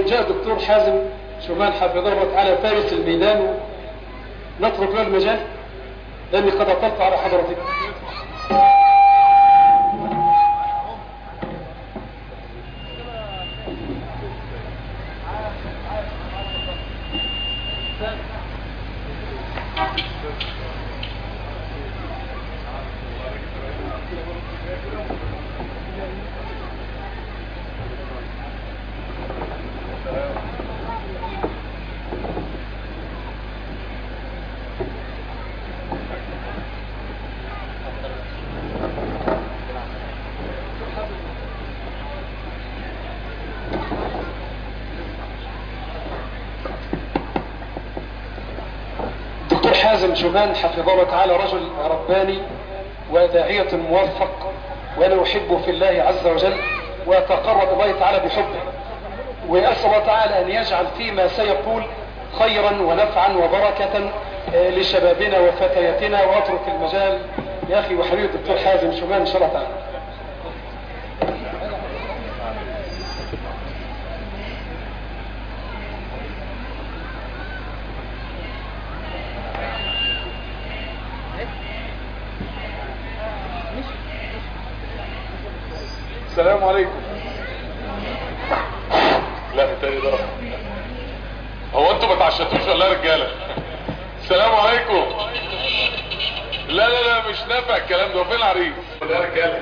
جاء دكتور حازم شومان حفظه الله تعالى فارس الميدان نترك له المجال لاني قد اطلت على حضرتك دكتور حازم شومان حفظه الله تعالى رجل رباني وداعية موفق وانا احبه في الله عز وجل واتقرب الله تعالى بحبه واسال الله تعالى ان يجعل فيما سيقول خيرا ونفعا وبركة آه، لشبابنا وفتياتنا واترك المجال يا اخي وحبيبي الدكتور حازم شومان ان شاء الله تعالى السلام عليكم لا تاني ده هو انتوا ما تعشتوش ولا يا رجاله السلام عليكم لا لا لا مش نافع الكلام ده هو فين العريس يا رجاله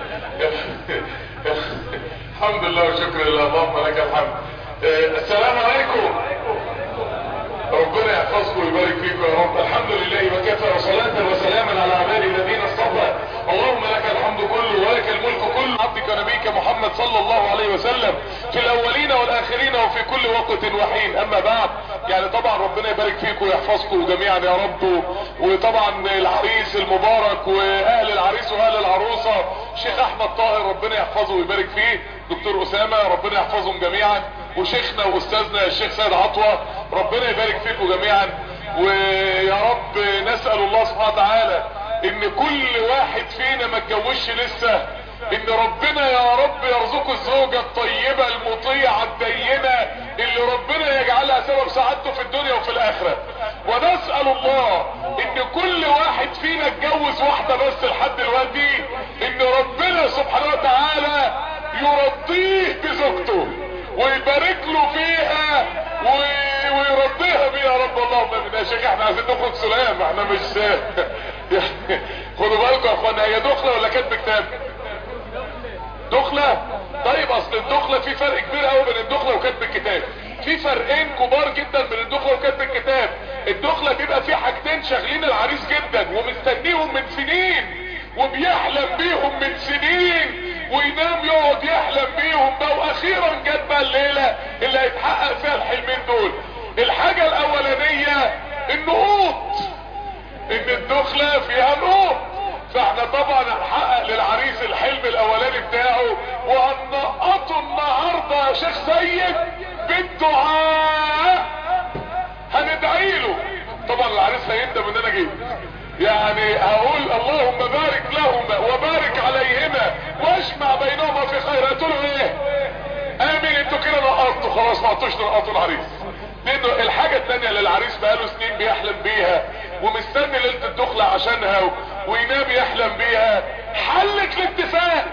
الحمد لله وشكر لله اللهم لك الحمد آه، السلام عليكم ربنا يحفظكم ويبارك فيكم يا رب الحمد لله وكفى وصلاة وسلاما على عباد الذين اصطفى اللهم لك الحمد كله ولك الملك كله عبدك ونبيك محمد صلى الله عليه وسلم في الاولين والاخرين وفي كل وقت وحين اما بعد يعني طبعا ربنا يبارك فيكم ويحفظكم جميعا يا رب وطبعا العريس المبارك واهل العريس واهل العروسة شيخ احمد طاهر ربنا يحفظه ويبارك فيه دكتور اسامة ربنا يحفظهم جميعا وشيخنا واستاذنا الشيخ سيد عطوة ربنا يبارك فيكم جميعا ويا رب نسأل الله سبحانه وتعالى ان كل واحد فينا ما اتجوزش لسه ان ربنا يا رب يرزقه الزوجة الطيبة المطيعة الدينة اللي ربنا يجعلها سبب سعادته في الدنيا وفي الاخرة ونسأل الله ان كل واحد فينا اتجوز واحدة بس لحد دلوقتي ان ربنا سبحانه وتعالى يرضيه بزوجته ويبارك له فيها و... ويرضيها بيه يا رب اللهم امين يا شيخ احنا عايزين نخرج سلام احنا مش يعني خدوا بالكم يا اخوانا هي دخله ولا كاتب كتاب دخله طيب اصل الدخله في فرق كبير قوي بين الدخله وكاتب الكتاب في فرقين كبار جدا بين الدخله وكاتب الكتاب الدخله بيبقى في حاجتين شاغلين العريس جدا ومستنيهم من سنين وبيحلم بيهم من سنين وينام يقعد يحلم بيهم بقى واخيرا جت بقى الليله اللي هيتحقق فيها الحلمين دول الحاجه الاولانيه النقوط ان الدخله فيها نقوط فاحنا طبعا هنحقق للعريس الحلم الاولاني بتاعه وهنقطه النهارده يا شيخ سيد بالدعاء هندعي له طبعا العريس هيندم ان انا جيت يعني هقول اللهم بارك لهما وبارك عليهما واجمع بينهما في خير هتقولوا ايه امين انتوا كده نقطوا خلاص ما عطوش تنقطوا العريس لانه الحاجة التانية اللي العريس بقاله سنين بيحلم بيها ومستني ليلة الدخلة عشانها و... وينام يحلم بيها حلت الاتفاق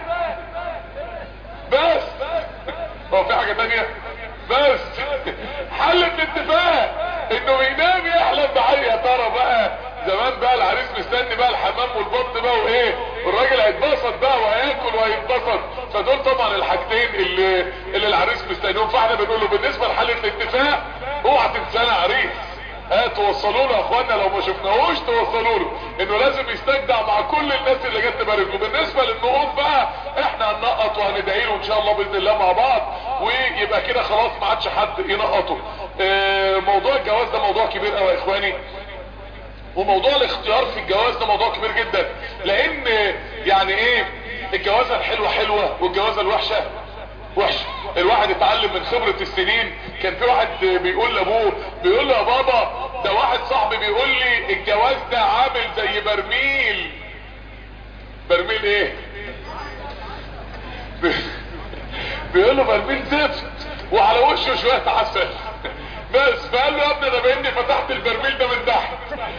بس هو في حاجة تانية بس حلت الاتفاق انه ينام يحلم بعي يا ترى بقى زمان بقى العريس مستني بقى الحمام والبط بقى وايه والراجل هيتبسط بقى وهياكل وهيتبسط فدول طبعا الحاجتين اللي اللي العريس مستنيهم فاحنا بنقول له بالنسبه لحاله الاتفاق اوعى تنسانا عريس ها توصلوا له يا اخوانا لو ما شفناهوش توصلوا له انه لازم يستجدع مع كل الناس اللي جت تبارك له بالنسبه للنقوط بقى احنا هننقط وهندعي له ان شاء الله باذن الله مع بعض ويبقى كده خلاص ما عادش حد ينقطه اه موضوع الجواز ده موضوع كبير قوي يا اخواني وموضوع الاختيار في الجواز ده موضوع كبير جدا لان يعني ايه الجوازة الحلوة حلوة والجوازة الوحشة وحشة الواحد اتعلم من خبرة السنين كان في واحد بيقول لابوه بيقول له يا بابا ده واحد صاحبي بيقول لي الجواز ده عامل زي برميل برميل ايه بيقول له برميل زفت وعلى وشه شويه عسل بس فقال له يا ابني انا باني فتحت البرميل ده من تحت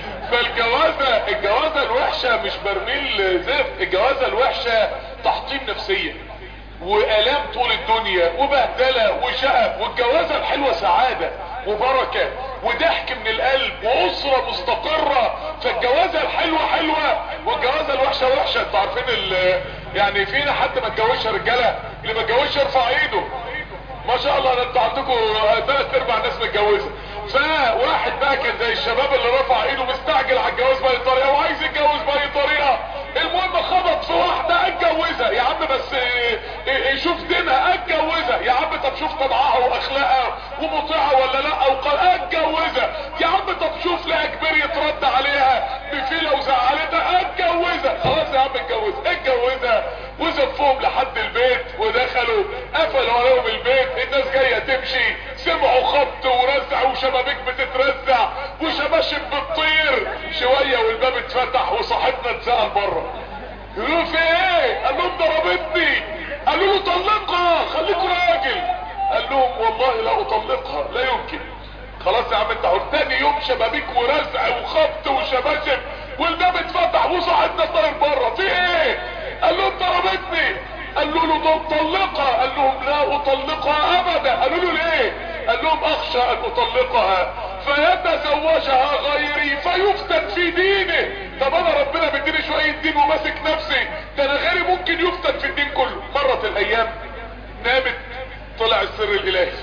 فالجوازه الجوازه الوحشه مش برميل زفت الجوازه الوحشه تحطيم نفسيه والام طول الدنيا وبهدله وشقف والجوازه الحلوه سعاده وبركه وضحك من القلب واسره مستقره فالجوازه الحلوه حلوه والجوازه الوحشه وحشه انتوا عارفين ال- يعني فينا حد ما اتجوزش رجاله اللي ما اتجوزش يرفع ايده ما شاء الله ده انتوا عندكم ثلاث ارباع ناس متجوزه فواحد بقى كان زي الشباب اللي رفع ايده مستعجل على الجواز باي طريقه وعايز يتجوز باي طريقه المهم خبط في واحده اتجوزها يا عم بس اه، اه، شوف دينها اتجوزها يا عم طب شوف طبعها واخلاقها ومطيعه ولا لا وقال اتجوزها يا عم طب شوف لها كبير يترد عليها بفيله وزعلتها اتجوزها خلاص يا عم اتجوز اتجوزها وزفهم لحد البيت ودخلوا قفلوا عليهم البيت الناس جايه تمشي سمعوا خبط ورزع وشبابيك بتترزع وشباشب بتطير شويه والباب اتفتح وصاحبنا اتسال بره يقولوا في ايه قال لهم ضربتني قالوا له طلقها خليك راجل قال لهم والله لا اطلقها لا يمكن خلاص يا عم انت عرفت تاني يوم شبابيك ورزع وخبط وشباشب والباب اتفتح وصاحبنا طاير بره في ايه قال لهم ضربتني قالوا له ده طلقها قال لهم لا اطلقها ابدا قالوا له ليه قال لهم اخشى ان اطلقها فيتزوجها غيري فيفتن في دينه طب انا ربنا مديني شويه دين وماسك نفسي ده انا غيري ممكن يفتن في الدين كله مرت الايام نامت طلع السر الالهي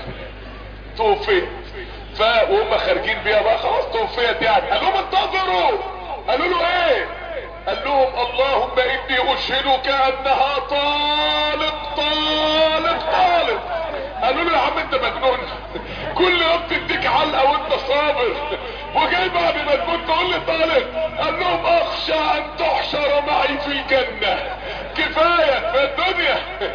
توفيت ف وهم خارجين بيها بقى خلاص توفيت يعني قال لهم انتظروا قالوا له ايه قال لهم اللهم اني اشهدك انها طالق طالق طالق قالوا له يا عم انت مجنون كل يوم تديك علقه وانت صابر وجاي بعد ما تموت تقول لي طالق قال لهم اخشى ان تحشر معي في الجنه كفايه في الدنيا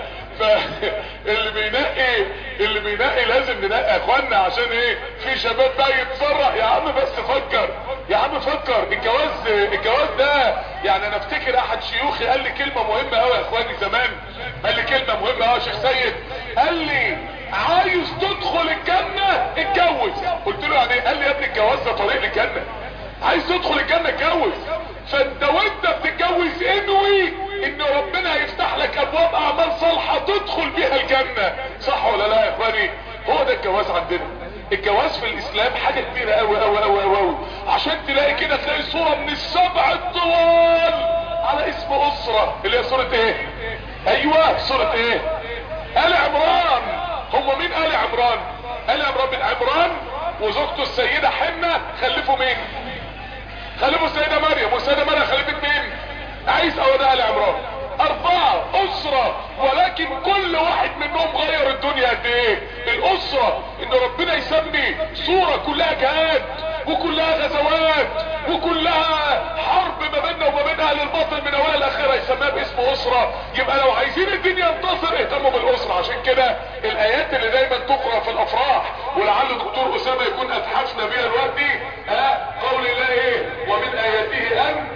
فاللي بينقي اللي بينقي لازم ننقي يا اخوانا عشان ايه في شباب بقى يتفرق يا عم بس فكر يا عم فكر الجواز الجواز ده يعني انا افتكر احد شيوخي قال لي كلمه مهمه قوي يا اخواني زمان قال لي كلمه مهمه قوي يا شيخ سيد قال لي عايز تدخل الجنه اتجوز قلت له يعني ايه قال لي يا ابني الجواز ده طريق للجنه عايز تدخل الجنه اتجوز فانت وانت بتتجوز انوي ان ربنا هيفتح لك ابواب اعمال صالحه تدخل بيها الجنه صح ولا لا يا اخواني هو ده الجواز عندنا الجواز في الاسلام حاجه كبيره قوي قوي قوي قوي قوي عشان تلاقي كده تلاقي صوره من السبع الطوال على اسم اسره اللي هي سوره ايه ايوه سوره ايه ال عمران هم مين ال عمران ال عمران من عمران وزوجته السيده حنه خلفوا مين خلفوا السيدة مريم والسيدة مريم خلفت مين عيسى وده آل عمران أربعة أسرة ولكن كل واحد منهم غير الدنيا قد إيه الأسرة إن ربنا يسمي صورة كلها جهاد وكلها غزوات وكلها حرب ما بيننا وما بين أهل الباطل من أوائل الآخرة يسميها باسم أسرة يبقى لو عايزين الدين ينتصر اهتموا بالأسرة عشان كده الآيات اللي دايما تقرأ في الأفراح ولعل دكتور أسامة يكون أتحفنا بيها دلوقتي ها قول الله إيه ومن آياته أن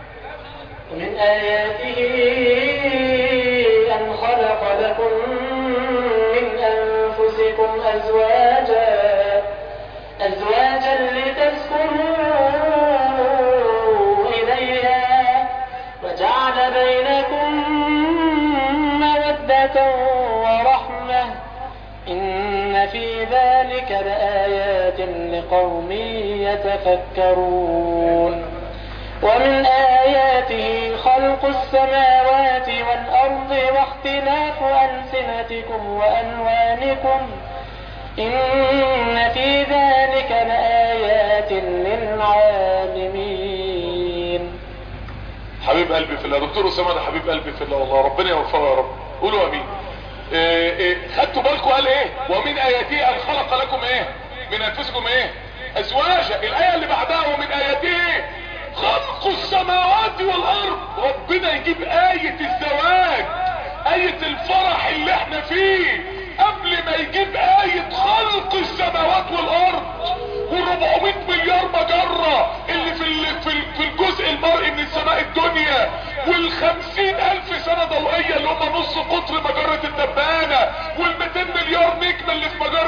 ومن آياته أن خلق لكم من أنفسكم أزواجا أزواجا لتسكنوا إليها وجعل بينكم مودة ورحمة إن في ذلك لآيات لقوم يتفكرون ومن آياته خلق السماوات والأرض واختلاف ألسنتكم وألوانكم إن في ذلك لآيات للعالمين حبيب قلبي في الله دكتور أسامة ده حبيب قلبي في الله والله ربنا يوفقه يا رب قولوا أمين إيه إيه خدتوا بالكم قال ايه ومن آياته أن خلق لكم ايه من أنفسكم ايه أزواجا الآية اللي بعدها ومن آياته ايه خلق السماوات والارض ربنا يجيب آية الزواج آية الفرح اللي احنا فيه قبل ما يجيب آية خلق السماوات والارض وال400 مليار مجرة اللي في ال- في ال- في الجزء المرئي من السماء الدنيا والخمسين الف سنة ضوئية اللي هم نص قطر مجرة الدبانة والمئتين مليار نجم اللي في مجرة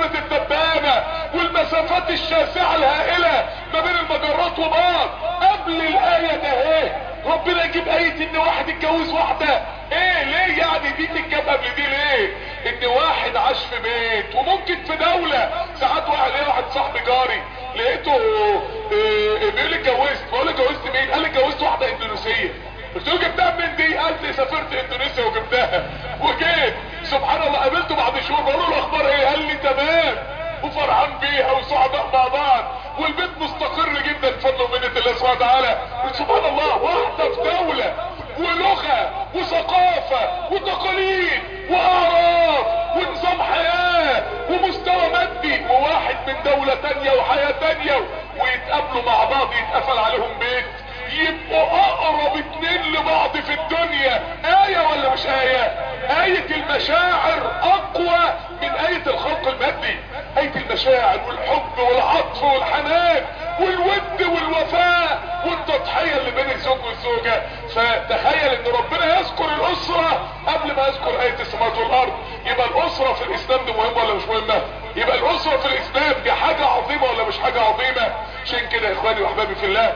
المسافات الشاسعة الهائلة ما بين المجرات وبعض قبل الآية ده ايه ربنا يجيب آية ان واحد اتجوز واحدة ايه ليه يعني دي تتجاب قبل دي ليه ان واحد عاش في بيت وممكن في دولة ساعات واحد ليه واحد صاحبي جاري لقيته إيه بيقول لي اتجوزت بقول له اتجوزت مين قال لي اتجوزت واحدة اندونيسية قلت له جبتها من دي قال لي سافرت اندونيسيا وجبتها وجيت سبحان الله قابلته بعد شهور بقول له الاخبار ايه قال لي تمام وفرحان بيها وسعداء مع بعض والبيت مستقر جدا بفضل ومنة الله سبحانه وتعالى سبحان الله واحدة في دولة ولغة وثقافة وتقاليد واعراف ونظام حياة ومستوى مادي وواحد من دولة تانية وحياة تانية ويتقابلوا مع بعض يتقفل عليهم بيت يبقوا اقرب اتنين لبعض في الدنيا آية ولا مش آية آية المشاعر اقوى من آية الخلق المادي آية المشاعر والحب والعطف والحنان والود والوفاء والتضحية اللي بين الزوج والزوجة فتخيل ان ربنا يذكر الاسرة قبل ما يذكر آية السماوات والارض يبقى الاسرة في الاسلام دي مهمة ولا مش مهمة يبقى الاسرة في الاسلام دي حاجة عظيمة ولا مش حاجة عظيمة عشان كده يا اخواني واحبابي في الله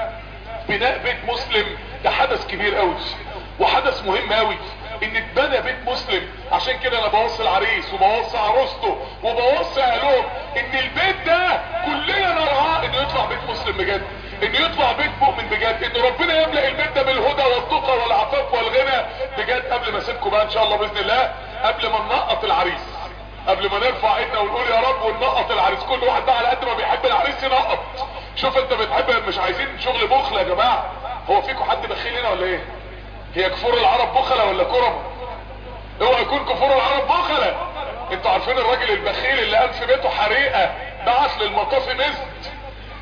بناء بيت مسلم ده حدث كبير قوي وحدث مهم قوي ان اتبنى بيت مسلم عشان كده انا بوصي العريس وبوصي عروسته وبوصي اهلهم ان البيت ده كلنا نرعاه انه يطلع بيت مسلم بجد انه يطلع بيت مؤمن بجد ان ربنا يملأ البيت ده بالهدى والتقى والعفاف والغنى بجد قبل ما اسيبكم بقى ان شاء الله باذن الله قبل ما ننقط العريس قبل ما نرفع ايدنا ونقول يا رب وننقط العريس كل واحد بقى على قد ما بيحب العريس ينقط شوف انت بتحب مش عايزين شغل بخل يا جماعه هو فيكم حد بخيل هنا ولا ايه هي كفور العرب بخلة ولا كرم اوعى يكون كفور العرب بخلة انتوا عارفين الراجل البخيل اللي قام في بيته حريقه بعت للمطافي مزد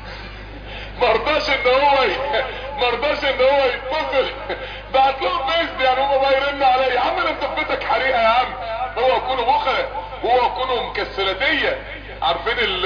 مرضاش ان هو ي... مرضاش ان هو يتصل بعت لهم مزد يعني هم بقى يرن عليا يا عم انت في بيتك حريقه يا عم هو يكونوا بخلة هو يكونوا مكسلاتيه عارفين ال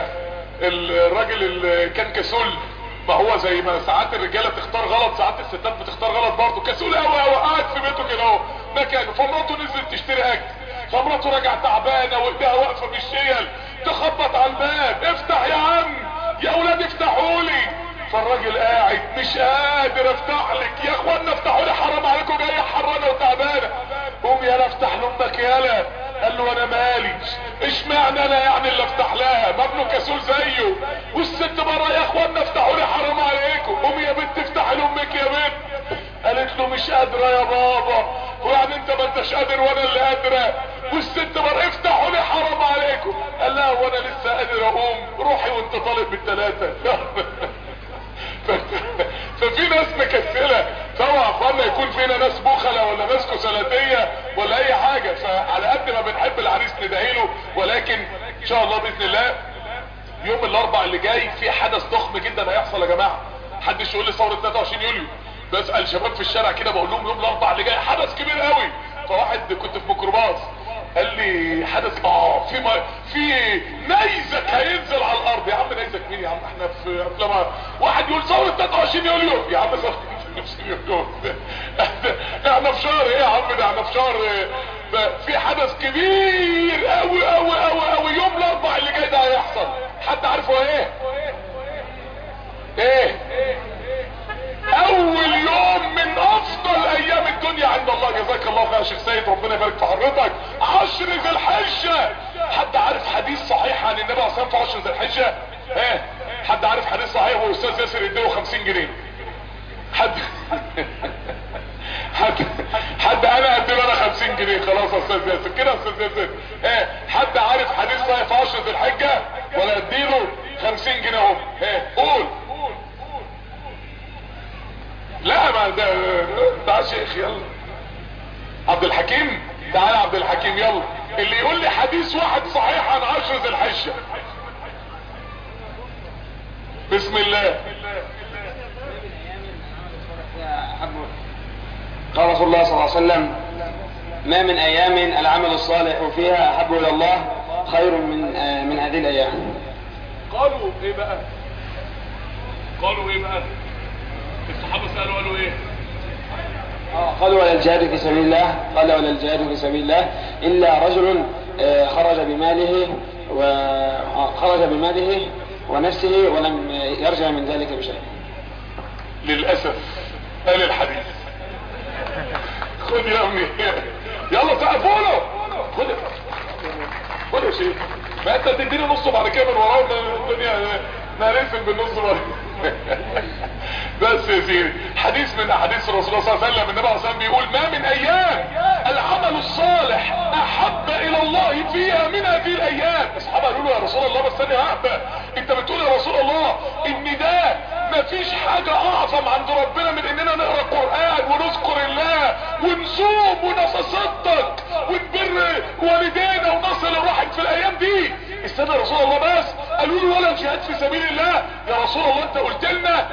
الراجل اللي كان كسول ما هو زي ما ساعات الرجاله تختار غلط ساعات الستات بتختار غلط برضه كسول قوي قوي قاعد في بيته كده اهو مكانه فمراته نزلت تشتري اكل فمراته راجعه تعبانه وايديها واقفه بالشيل تخبط على الباب افتح يا عم يا اولاد افتحوا لي فالراجل قاعد مش قادر افتح لك يا اخوانا افتحوا لي حرام عليكم جايه حرانه وتعبانه قوم يالا افتح لامك يالا قال له انا مالي اشمعنى انا يعني اللي افتح لها ما ابنه كسول زيه والست بره يا اخوانا افتحوا لي حرام عليكم قوم يا بنت افتحي لامك يا بنت قالت له مش قادره يا بابا ويعني انت ما انتش قادر وانا اللي قادره والست بره افتحوا لي حرام عليكم قال لها وانا لسه قادر اقوم روحي وانت طالب بالثلاثه ففي ناس مكسله طبعا اخوانا يكون فينا ناس بخلة ولا ناس كسلاتيه ولا اي حاجه فعلى قد ما بنحب العريس ندعيله ولكن ان شاء الله باذن الله يوم الاربع اللي جاي في حدث ضخم جدا هيحصل يا جماعه محدش يقول لي ثوره 23 يوليو بسال شباب في الشارع كده بقول لهم يوم الاربع اللي جاي حدث كبير قوي فواحد كنت في ميكروباص قال لي حدث اه في ما في نيزك هينزل على الارض يا عم نيزك مين يا عم احنا في افلام واحد يقول ثوره 23 يوليو يا عم ثوره 23 يوليو احنا في شهر ايه يا عم ده احنا في شهر في حدث كبير قوي قوي قوي قوي يوم الاربع اللي جاي ده هيحصل حد عارفه ايه ايه اول يوم من افضل ايام الدنيا عند الله جزاك الله خير يا شيخ سيد ربنا يبارك في حضرتك عشر ذي الحجه حد عارف حديث صحيح عن النبي عليه الصلاه والسلام في عشر ذي الحجه ايه حد عارف حديث صحيح واستاذ ياسر يديله 50 جنيه حد حد حد انا اديله انا 50 جنيه خلاص يا استاذ ياسر كده يا استاذ ياسر ايه حد عارف حديث صحيح في عشر ذي الحجه ولا اديله 50 جنيه اهو ايه قول لا ما ده تعال شيخ يلا عبد الحكيم تعال عبد الحكيم يلا اللي يقول لي حديث واحد صحيح عن عشر ذي الحجة بسم الله قال رسول الله صلى الله عليه وسلم ما من ايام العمل الصالح فيها احب الى الله خير من آه من هذه الايام قالوا ايه بقى قالوا ايه بقى الصحابة سألوا قالوا ايه قال ولا الجهاد في سبيل الله قال ولا الجهاد في سبيل الله إلا رجل خرج بماله وخرج بماله ونفسه ولم يرجع من ذلك بشيء للأسف قال الحديث خد يا امي يلا سقفوا له خد خد يا شيخ ما انت تديني نص بعد كده من وراه الدنيا نرسم بالنص بعد بس يا سيدي حديث من احاديث الرسول صلى الله عليه وسلم النبي عليه الصلاه والسلام بيقول ما من ايام العمل الصالح احب الى الله فيها من هذه الايام اصحابها قالوا له يا رسول الله بس ثانيه واحده انت بتقول يا رسول الله ان ده مفيش حاجه اعظم عند ربنا من اننا نقرا قران ونذكر الله ونصوم ونتصدق ونبر والدينا ونصل الواحد في الايام دي استنى يا رسول الله بس قالوا له ولا الجهاد في سبيل الله يا رسول الله انت قلت لنا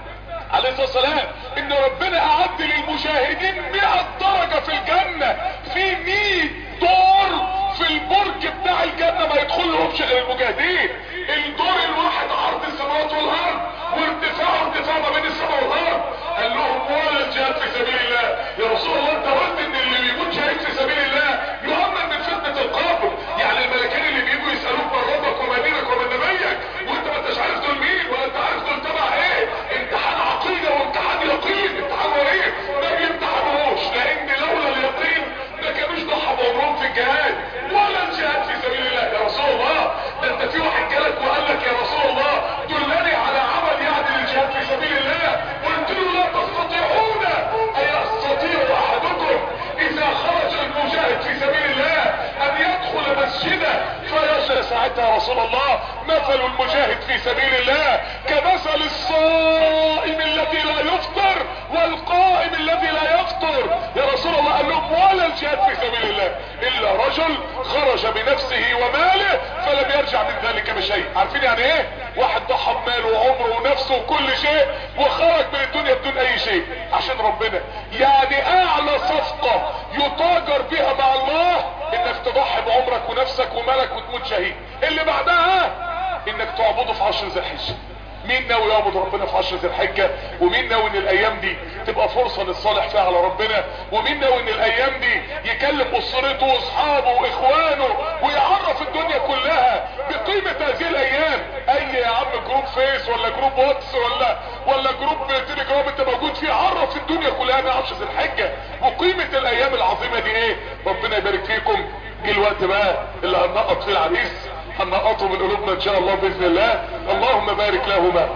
عليه الصلاة والسلام ان ربنا اعد للمشاهدين 100 درجة في الجنة في 100 دور في البرج بتاع الجنة ما يدخل لهمش غير المجاهدين الدور الواحد عرض السماوات والارض وارتفاعه ارتفاع ما بين السماء والارض قال لهم ولا الجهاد في سبيل الله يا رسول الله انت قلت ان اللي بيموت شهيد في سبيل الله يؤمن من فتنة القبر يعني الملكين اللي بيجوا يسألوك من ربك وما دينك ومن نبيك وانت ما انتش عارف دول مين ولا انت عارف دول تبع ايه امتحان عقيدة وامتحان يقين امتحان وريق ما بيمتحنوش لان لولا اليقين ما كانوش ضحى بعمرهم في الجهاد ولا الجهاد في سبيل الله يا رسول الله ده انت في واحد جالك وقال لك يا رسول الله دلني على عمل يعدل الجهاد في سبيل الله قلت له لا تستطيعون ان يستطيع احدكم اذا خرج المجاهد في سبيل الله ان يدخل مسجدا فيصل ساعتها يا رسول الله مثل المجاهد في سبيل الله كمثل الصائم الذي لا يفطر والقائم الذي لا يفطر يا رسول الله قال لهم ولا الجهاد في سبيل الله الا رجل خرج بنفسه وماله فلم يرجع من ذلك بشيء عارفين يعني ايه واحد ضحى بماله وعمره ونفسه وكل شيء وخرج من الدنيا بدون اي شيء عشان ربنا يعني اعلى صفقة يتاجر بها مع الله انك تضحي بعمرك ونفسك ومالك وتموت شهيد اللي بعدها انك تعبده في عشر ذي الحجه مين ناوي يعبد ربنا في عشر ذي الحجه ومين ناوي ان الايام دي تبقى فرصه للصالح فيها على ربنا ومين ناوي ان الايام دي يكلم اسرته واصحابه واخوانه ويعرف الدنيا كلها بقيمه هذه الايام اي يا عم جروب فيس ولا جروب واتس ولا ولا جروب تليجرام انت موجود فيه عرف الدنيا كلها انها عشر ذي الحجه وقيمه الايام العظيمه دي ايه ربنا يبارك فيكم جه الوقت بقى اللي هننقط فيه الحديث هنقطه من قلوبنا ان شاء الله باذن الله اللهم بارك لهما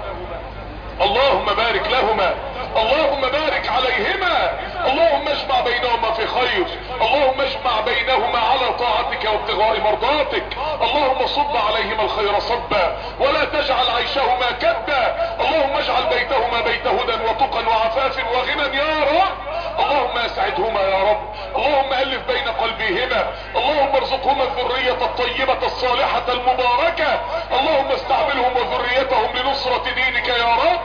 اللهم بارك لهما اللهم بارك عليهما اللهم اجمع بينهما في خير اللهم اجمع بينهما على طاعتك وابتغاء مرضاتك اللهم صب عليهما الخير صبا ولا تجعل عيشهما كدا اللهم اجعل بيتهما بيت هدى وتقى وعفاف وغنى يا رب اللهم اسعدهما يا رب اللهم الف بين قلبيهما اللهم ارزقهما الذرية الطيبة الصالحة المباركة اللهم استعملهم وذريتهم لنصرة دينك يا رب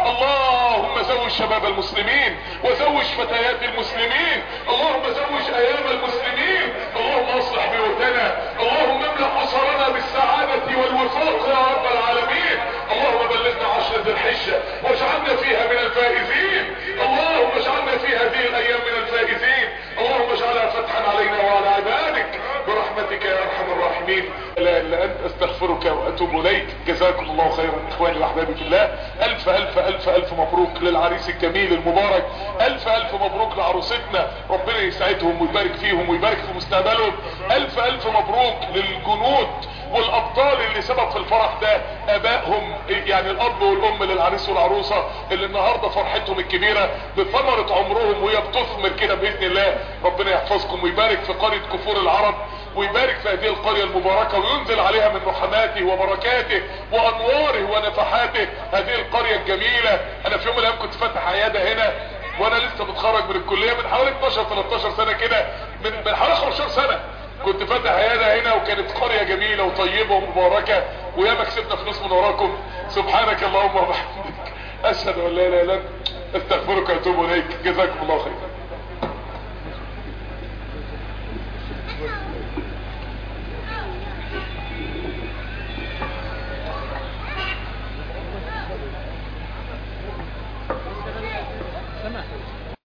اللهم زوج شباب المسلمين وزوج فتيات المسلمين اللهم زوج ايام المسلمين اللهم اصلح بيوتنا اللهم املأ اسرنا بالسعادة والوفاق يا رب العالمين اللهم بلغنا عشر ذي الحجة واجعلنا فيها من الفائزين اللهم اجعلنا في هذه الايام من الفائزين اللهم اجعلها فتحا علينا وعلى عبادك برحمتك يا ارحم الراحمين لا الا انت استغفرك واتوب اليك جزاكم الله خيرا اخواني واحبابي في الله الف الف الف الف مبروك للعريس الجميل المبارك الف الف مبروك لعروستنا ربنا يسعدهم ويبارك فيهم ويبارك في مستقبلهم الف الف مبروك للجنود والابطال اللي سبب في الفرح ده ابائهم يعني الاب والام للعريس والعروسة اللي النهاردة فرحتهم الكبيرة بثمرة عمرهم وهي بتثمر كده باذن الله ربنا يحفظكم ويبارك في قرية كفور العرب ويبارك في هذه القرية المباركة وينزل عليها من رحماته وبركاته وانواره ونفحاته هذه القرية الجميلة انا في يوم من الايام كنت فاتح عيادة هنا وانا لسه متخرج من الكلية من حوالي 12 13 سنة كده من, من حوالي 15 سنة كنت فاتح عيادة هنا وكانت قرية جميلة وطيبة ومباركة وياما كسبنا فلوس من وراكم سبحانك اللهم وبحمدك اشهد ان لا اله الا انت استغفرك واتوب اليك جزاكم الله خير